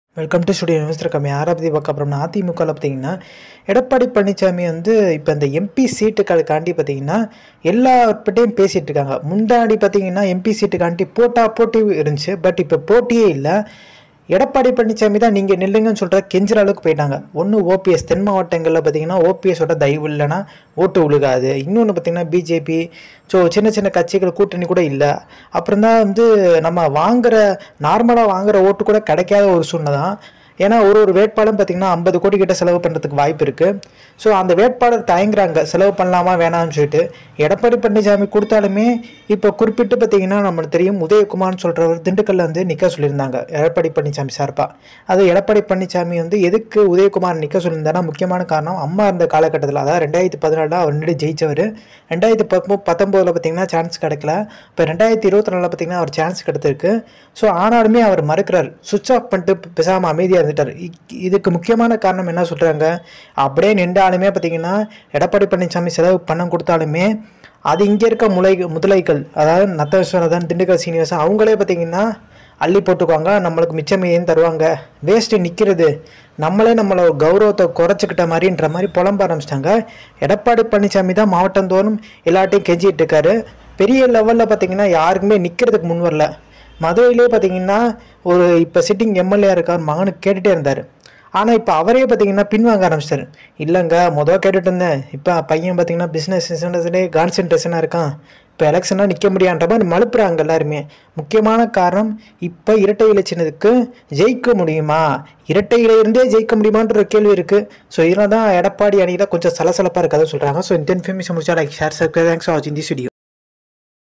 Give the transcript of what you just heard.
welcome to studio news கம்மி யாரை பற்றி பார்க்க அப்புறம் அதிமுகவில் பார்த்தீங்கன்னா எடப்பாடி பழனிசாமி வந்து இப்போ இந்த எம்பி சீட்டுகளுக்காண்டி பார்த்தீங்கன்னா எல்லார்கிட்டையும் பேசிகிட்டு இருக்காங்க முன்னாடி பார்த்தீங்கன்னா எம்பி சீட்டுக்காண்டி போட்டா போட்டி இருந்துச்சு பட் இப்போ போட்டியே இல்லை எடப்பாடி பழனிசாமி தான் நீங்கள் நில்லுங்கன்னு சொல்கிற கெஞ்சுற அளவுக்கு போயிட்டாங்க ஒன்று ஓபிஎஸ் தென் மாவட்டங்களில் பார்த்தீங்கன்னா ஓபிஎஸோட தயவு இல்லைன்னா ஓட்டு விழுகாது இன்னொன்று பார்த்தீங்கன்னா பிஜேபி ஸோ சின்ன சின்ன கட்சிகள் கூட்டணி கூட இல்லை அப்புறம் தான் வந்து நம்ம வாங்குற நார்மலாக வாங்குற ஓட்டு கூட கிடைக்காத ஒரு சூழ்நிலை தான் ஏன்னா ஒரு ஒரு வேட்பாளரும் பார்த்தீங்கன்னா ஐம்பது கோடி கிட்ட செலவு பண்ணுறதுக்கு வாய்ப்பு இருக்குது ஸோ அந்த வேட்பாளர் தயங்குறாங்க செலவு பண்ணலாமா வேணாம்னு சொல்லிட்டு எடப்பாடி பழனிசாமி கொடுத்தாலுமே இப்போ குறிப்பிட்டு பார்த்தீங்கன்னா நம்மளுக்கு தெரியும் உதயகுமார்னு சொல்கிறவர் திண்டுக்கல்ல வந்து நிற்க சொல்லியிருந்தாங்க எடப்பாடி பழனிசாமி சார்பாக அது எடப்பாடி பழனிசாமி வந்து எதுக்கு உதயகுமார் நிற்க சொல்லியிருந்தாருன்னா முக்கியமான காரணம் அம்மா இருந்த காலகட்டத்தில் அதாவது ரெண்டாயிரத்தி பதினாலில் அவர் நின்று ஜெயிச்சவர் ரெண்டாயிரத்தி பத்தொம்போ பத்தொம்போதில் பார்த்தீங்கன்னா சான்ஸ் கிடைக்கல இப்போ ரெண்டாயிரத்தி இருபத்தி நாலில் பார்த்தீங்கன்னா அவர் சான்ஸ் கிடைத்திருக்கு ஸோ ஆனாலுமே அவர் மறுக்கிறார் சுவிச் ஆஃப் பண்ணிட்டு பேசாமல் அமைதியாக இருந்துட்டார் இ- இதுக்கு முக்கியமான காரணம் என்ன சொல்கிறாங்க அப்படியே நின்றாலுமே பார்த்தீங்கன்னா எடப்பாடி பழனிசாமி செலவு பணம் கொடுத்தாலுமே அது இங்கே இருக்க முலை முதலைகள் அதாவது நத்த விஸ்வநாதன் திண்டுக்கல் சீனிவாசன் அவங்களே பார்த்தீங்கன்னா அள்ளி போட்டுக்குவாங்க நம்மளுக்கு மிச்சம் ஏன் தருவாங்க வேஸ்ட்டு நிற்கிறது நம்மளே நம்மளோட கௌரவத்தை குறைச்சிக்கிட்ட மாதிரின்ற மாதிரி புலம்ப ஆரம்பிச்சிட்டாங்க எடப்பாடி பழனிசாமி தான் மாவட்டந்தோறும் எல்லாட்டையும் கெஞ்சிட்டு இருக்காரு பெரிய லெவலில் பார்த்தீங்கன்னா யாருக்குமே நிற்கிறதுக்கு முன் வரல மதுரையிலே பார்த்தீங்கன்னா ஒரு இப்போ சிட்டிங் எம்எல்ஏ இருக்கார் மகனுக்கு கேட்டுகிட்டே இருந்தார் ஆனால் இப்போ அவரே பார்த்தீங்கன்னா பின்வாங்க ஆரம்பிச்சிட்டாரு இல்லைங்க மொதல் கேட்டுட்டு இருந்தேன் இப்போ பையன் பார்த்தீங்கன்னா பிஸ்னஸ் கான்சன்ட்ரேஷனாக இருக்கான் இப்போ எலெக்ஷனாக நிற்க முடியான்ற மாதிரி மழுப்புறாங்க எல்லாருமே முக்கியமான காரணம் இப்போ இரட்டை இலை சின்னதுக்கு ஜெயிக்க முடியுமா இரட்டை இலையிருந்தே ஜெயிக்க முடியுமான்ற ஒரு கேள்வி இருக்குது ஸோ இதனால தான் எடப்பாடி அணியில் கொஞ்சம் சலசலப்பாக இருக்கதை சொல்கிறாங்க ஸோ இந்த இன்ஃபர்மேஷன் முடிச்சா like share subscribe thanks for வாட்சிங் தி வீடியோ